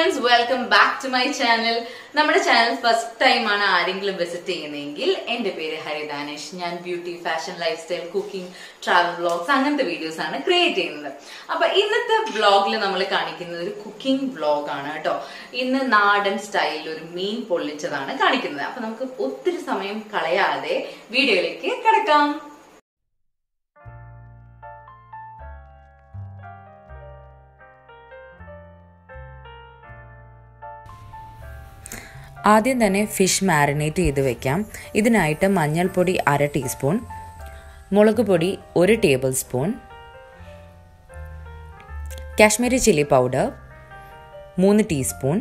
friends welcome back to my channel നമ്മുടെ channel first time ആണ് ആരെങ്കിലും വിസിറ്റ് ചെയ്യുന്നതെങ്കിൽ എന്റെ പേര് ഹരിദാനേഷ് ഞാൻ beauty fashion lifestyle cooking travel vlogs അങ്ങനത്തെ വീഡിയോസ് ആണ് ക്രിയേറ്റ് ചെയ്യുന്നത് അപ്പൊ ഇന്നത്തെ വ്ളോഗിൽ നമ്മൾ കാണിക്കുന്നത് ഒരു കുക്കിംഗ് വ്ളോഗ് ആണ് കേട്ടോ ഇന്ന് നാടൻ സ്റ്റൈലിൽ ഒരു മീൻ പൊള്ളിച്ചതാണ് കാണിക്കുന്നത് അപ്പൊ നമുക്ക് ഒത്തിരി സമയം കളയാതെ വീഡിയോയിലേക്ക് കിടക്കാം ആദ്യം തന്നെ ഫിഷ് മാരിനേറ്റ് ചെയ്ത് വെക്കാം ഇതിനായിട്ട് മഞ്ഞൾപ്പൊടി അര ടീസ്പൂൺ മുളക് പൊടി ഒരു tablespoon Kashmiri chilli powder മൂന്ന് ടീസ്പൂൺ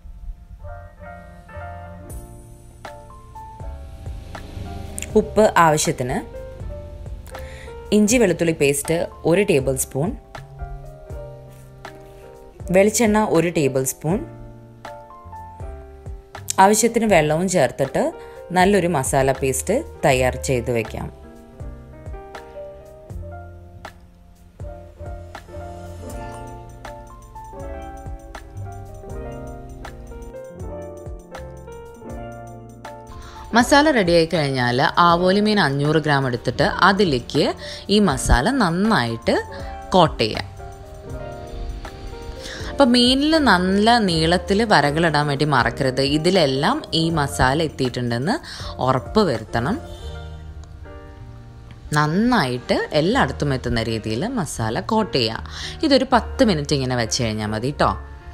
ഉപ്പ് ആവശ്യത്തിന് ഇഞ്ചി വെളുത്തുള്ളി പേസ്റ്റ് ഒരു ടേബിൾ സ്പൂൺ വെളിച്ചെണ്ണ ഒരു ടേബിൾ സ്പൂൺ ആവശ്യത്തിന് വെള്ളവും ചേർത്തിട്ട് നല്ലൊരു മസാല പേസ്റ്റ് തയ്യാർ ചെയ്ത് വെക്കാം മസാല റെഡിയായി കഴിഞ്ഞാൽ ആവോലി മീൻ അഞ്ഞൂറ് ഗ്രാം എടുത്തിട്ട് അതിലേക്ക് ഈ മസാല നന്നായിട്ട് കോട്ട് ചെയ്യാം അപ്പം മീനിൽ നല്ല നീളത്തിൽ വരകളിടാൻ വേണ്ടി മറക്കരുത് ഇതിലെല്ലാം ഈ മസാല എത്തിയിട്ടുണ്ടെന്ന് ഉറപ്പ് വരുത്തണം നന്നായിട്ട് എല്ലായിടത്തും എത്തുന്ന രീതിയിൽ മസാല കോട്ട് ചെയ്യുക ഇതൊരു പത്ത് മിനിറ്റ് ഇങ്ങനെ വെച്ച് കഴിഞ്ഞാൽ മതി കേട്ടോ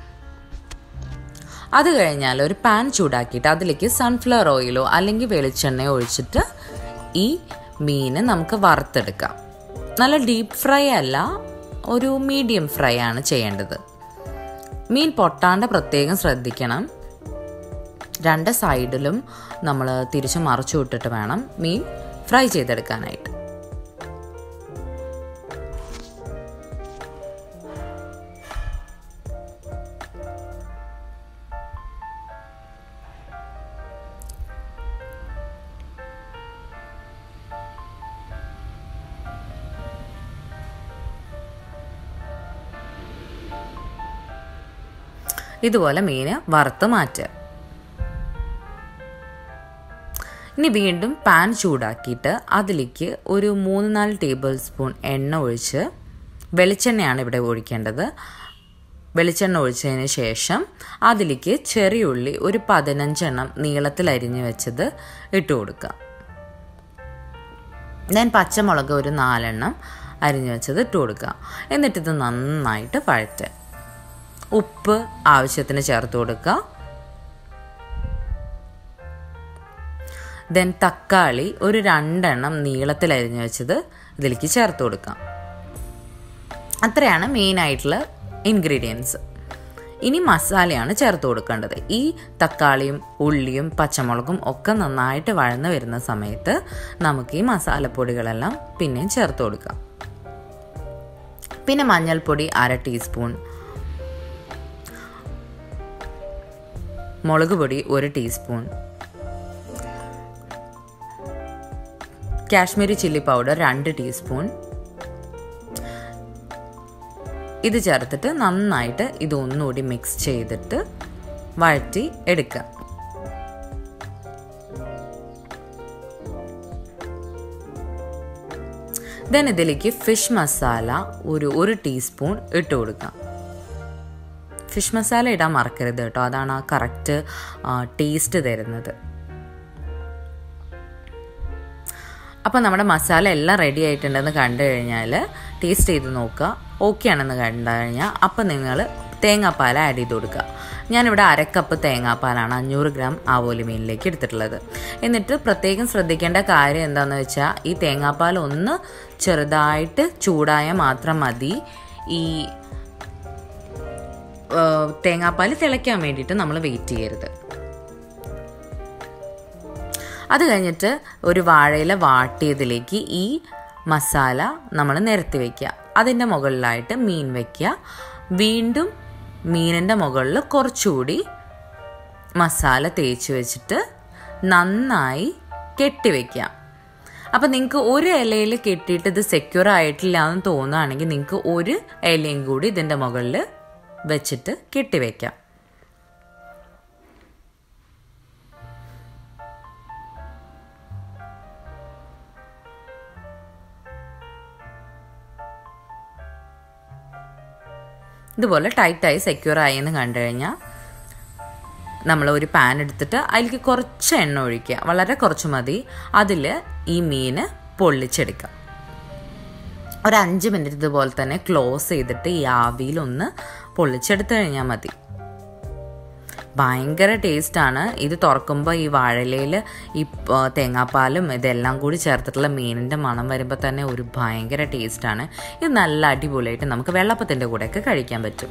അത് കഴിഞ്ഞാൽ ഒരു പാൻ ചൂടാക്കിയിട്ട് അതിലേക്ക് സൺഫ്ലവർ ഓയിലോ അല്ലെങ്കിൽ വെളിച്ചെണ്ണയോ ഒഴിച്ചിട്ട് ഈ മീന് നമുക്ക് വറുത്തെടുക്കാം നല്ല ഡീപ്പ് ഫ്രൈ അല്ല ഒരു മീഡിയം ഫ്രൈ ആണ് ചെയ്യേണ്ടത് മീൻ പൊട്ടാണ്ട് പ്രത്യേകം ശ്രദ്ധിക്കണം രണ്ട് സൈഡിലും നമ്മൾ തിരിച്ച് മറിച്ചു വിട്ടിട്ട് വേണം മീൻ ഫ്രൈ ചെയ്തെടുക്കാനായിട്ട് ഇതുപോലെ മീന് വറുത്ത് മാറ്റുക ഇനി വീണ്ടും പാൻ ചൂടാക്കിയിട്ട് അതിലേക്ക് ഒരു മൂന്ന് നാല് ടേബിൾ സ്പൂൺ എണ്ണ ഒഴിച്ച് വെളിച്ചെണ്ണയാണ് ഇവിടെ ഒഴിക്കേണ്ടത് വെളിച്ചെണ്ണ ഒഴിച്ചതിന് ശേഷം അതിലേക്ക് ചെറിയുള്ളി ഒരു പതിനഞ്ചെണ്ണം നീളത്തിൽ അരിഞ്ഞു വെച്ചത് ഇട്ട് കൊടുക്കുക ഞാൻ പച്ചമുളക് ഒരു നാലെണ്ണം അരിഞ്ഞു വെച്ചത് ഇട്ട് കൊടുക്കുക എന്നിട്ടിത് നന്നായിട്ട് വഴറ്റുക ഉപ്പ് ആവശ്യത്തിന് ചേർത്ത് കൊടുക്കുക ദെൻ തക്കാളി ഒരു രണ്ടെണ്ണം നീളത്തിൽ അരിഞ്ഞു വെച്ചത് ഇതിലേക്ക് ചേർത്ത് കൊടുക്കാം അത്രയാണ് മെയിനായിട്ടുള്ള ഇൻഗ്രീഡിയൻസ് ഇനി മസാലയാണ് ചേർത്ത് കൊടുക്കേണ്ടത് ഈ തക്കാളിയും ഉള്ളിയും പച്ചമുളകും ഒക്കെ നന്നായിട്ട് വഴന്ന് വരുന്ന സമയത്ത് നമുക്ക് ഈ മസാലപ്പൊടികളെല്ലാം പിന്നെയും ചേർത്ത് കൊടുക്കാം പിന്നെ മഞ്ഞൾപ്പൊടി അര ടീസ്പൂൺ മുളക് പൊടി ഒരു ടീസ്പൂൺ കാശ്മീരി ചില്ലി പൗഡർ രണ്ട് ടീസ്പൂൺ ഇത് ചേർത്തിട്ട് നന്നായിട്ട് ഇതൊന്നുകൂടി മിക്സ് ചെയ്തിട്ട് വഴറ്റി എടുക്കുക ദെൻ ഇതിലേക്ക് ഫിഷ് മസാല ഒരു ഒരു ടീസ്പൂൺ ഇട്ട് കൊടുക്കാം ഫിഷ് മസാല ഇടാൻ മറക്കരുത് കേട്ടോ അതാണ് ആ കറക്റ്റ് ടേസ്റ്റ് തരുന്നത് അപ്പോൾ നമ്മുടെ മസാല എല്ലാം റെഡി ആയിട്ടുണ്ടെന്ന് കണ്ടു കഴിഞ്ഞാൽ ടേസ്റ്റ് ചെയ്ത് നോക്കുക ഓക്കെ ആണെന്ന് കണ്ടു കഴിഞ്ഞാൽ അപ്പം നിങ്ങൾ തേങ്ങാപ്പാൽ ആഡ് ചെയ്ത് കൊടുക്കുക ഞാനിവിടെ അരക്കപ്പ് തേങ്ങാപ്പാലാണ് അഞ്ഞൂറ് ഗ്രാം ആവോലി മീനിലേക്ക് എടുത്തിട്ടുള്ളത് എന്നിട്ട് പ്രത്യേകം ശ്രദ്ധിക്കേണ്ട കാര്യം എന്താണെന്ന് വെച്ചാൽ ഈ തേങ്ങാപ്പാൽ ഒന്ന് ചെറുതായിട്ട് ചൂടായാൽ മാത്രം മതി ഈ തേങ്ങാപ്പാൽ തിളയ്ക്കാൻ വേണ്ടിയിട്ട് നമ്മൾ വെയിറ്റ് ചെയ്യരുത് അത് കഴിഞ്ഞിട്ട് ഒരു വാഴയില വാട്ടിയതിലേക്ക് ഈ മസാല നമ്മൾ നിരത്തി വയ്ക്കുക അതിൻ്റെ മുകളിലായിട്ട് മീൻ വയ്ക്കുക വീണ്ടും മീനിൻ്റെ മുകളിൽ കുറച്ചുകൂടി മസാല തേച്ച് വെച്ചിട്ട് നന്നായി കെട്ടിവെക്കുക അപ്പം നിങ്ങൾക്ക് ഒരു ഇലയിൽ കെട്ടിയിട്ട് ഇത് സെക്യൂർ ആയിട്ടില്ല എന്ന് തോന്നുകയാണെങ്കിൽ നിങ്ങൾക്ക് ഒരു ഇലയും കൂടി ഇതിൻ്റെ മുകളിൽ വെച്ചിട്ട് കെട്ടിവെക്കാം ഇതുപോലെ ടൈറ്റായി സെക്യൂർ ആയി എന്ന് കണ്ടു കഴിഞ്ഞാൽ നമ്മൾ ഒരു പാൻ എടുത്തിട്ട് അതിലേക്ക് കുറച്ച് എണ്ണ ഒഴിക്കുക വളരെ കുറച്ച് മതി അതിൽ ഈ മീൻ പൊള്ളിച്ചെടുക്കുക ഒരു അഞ്ച് മിനിറ്റ് ഇതുപോലെ തന്നെ ക്ലോസ് ചെയ്തിട്ട് ഈ ആവിയിലൊന്ന് പൊള്ളിച്ചെടുത്ത് കഴിഞ്ഞാൽ മതി ഭയങ്കര ടേസ്റ്റാണ് ഇത് തുറക്കുമ്പോൾ ഈ വാഴയിലയിൽ ഈ പ- തേങ്ങാപ്പാലും ഇതെല്ലാം കൂടി ചേർത്തിട്ടുള്ള മീനിൻ്റെ മണം വരുമ്പോൾ തന്നെ ഒരു ഭയങ്കര ടേസ്റ്റാണ് ഇത് നല്ല അടിപൊളിയായിട്ട് നമുക്ക് വെള്ളപ്പത്തിൻ്റെ കൂടെയൊക്കെ കഴിക്കാൻ പറ്റും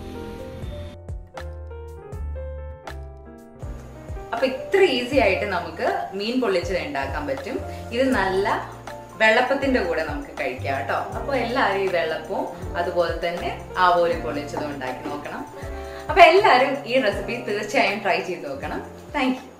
അപ്പൊ ഇത്ര ഈസി ആയിട്ട് നമുക്ക് മീൻ പൊള്ളിച്ചത് ഉണ്ടാക്കാൻ പറ്റും ഇത് നല്ല വെള്ളപ്പത്തിന്റെ കൂടെ നമുക്ക് കഴിക്കാം കേട്ടോ അപ്പൊ എല്ലാവരും ഈ വെള്ളപ്പവും അതുപോലെ തന്നെ ആവോലി പൊള്ളിച്ചതും ഉണ്ടാക്കി നോക്കണം അപ്പൊ എല്ലാവരും ഈ റെസിപ്പി തീർച്ചയായും ട്രൈ ചെയ്ത് നോക്കണം താങ്ക് യു